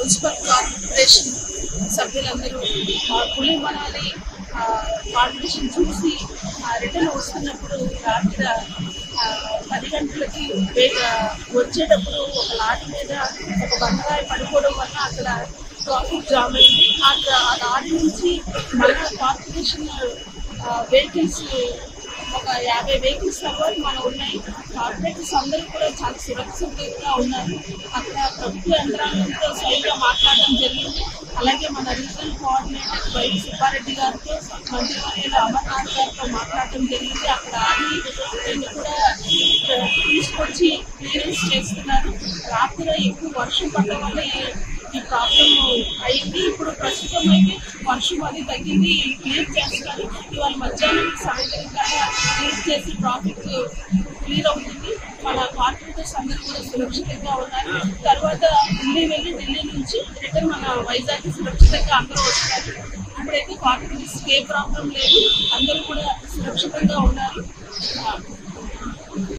municipal corporation సభ్యులందరూ ఆ, పులి మనాలి కార్పొరేషన్ చూసి రిటర్న్ వస్తున్నప్పుడు రాత్రి ఆ, పది గంటలకి వే- ఆ, వచ్చేటప్పుడు ఒక లారీ మీద ఒక బంగారాయి పడిపోవడం వల్ల అక్కడ ట్రాఫిక్ జామ్ అయింది అక్కడ ఆ లారీ నుంచి మన కార్పొరేషన్ వెహికల్స్ ఒక యాభై వెహికల్స్ దాకా మనం ఉన్నాయి కార్పొరేటర్స్ అందరూ కూడా చాలా సురక్షితంగా ఉన్నారు అక్కడ ప్రభుత్వ యంత్రాంగంతో స్వయంగా మాట్లాడడం జరిగింది అలాగే మన రీజనల్ కోఆర్డినేటర్ వైవి సుబ్బారెడ్డి గారితో మంత్రివర్యులు అమర్నాథ్ గారితో మాట్లాడడం జరిగింది అక్కడ ఆగి వీళ్ళు కూడా ఇక్కడ తీసుకొచ్చి క్లియరెన్స్ చేస్తున్నారు రాత్రి ఎక్కువ వర్షం పడడం వల్ల ఈ- ఈ ప్రాబ్లం అయింది ఇప్పుడు ప్రస్తుతం అయితే వర్షం అది తగ్గింది క్లియర్ చేస్తారు ఇవాళ మధ్యాహ్నం సాయంత్రంగా క్లియర్ చేసి ట్రాఫిక్ క్లియర్ అవుతుంది మన కార్పొరేటర్స్ అందరూ కూడా సురక్షితంగా ఉన్నారు తర్వాత ఢిల్లీ వెళ్ళి ఢిల్లీ నుంచి రిటర్న్ మన వైజాగ్ సురక్షితంగా అందరూ వస్తారు ఇప్పుడైతే కార్పొరేటర్స్ ఏ ప్రాబ్లం లేదు అందరూ కూడా సురక్షితంగా ఉన్నారు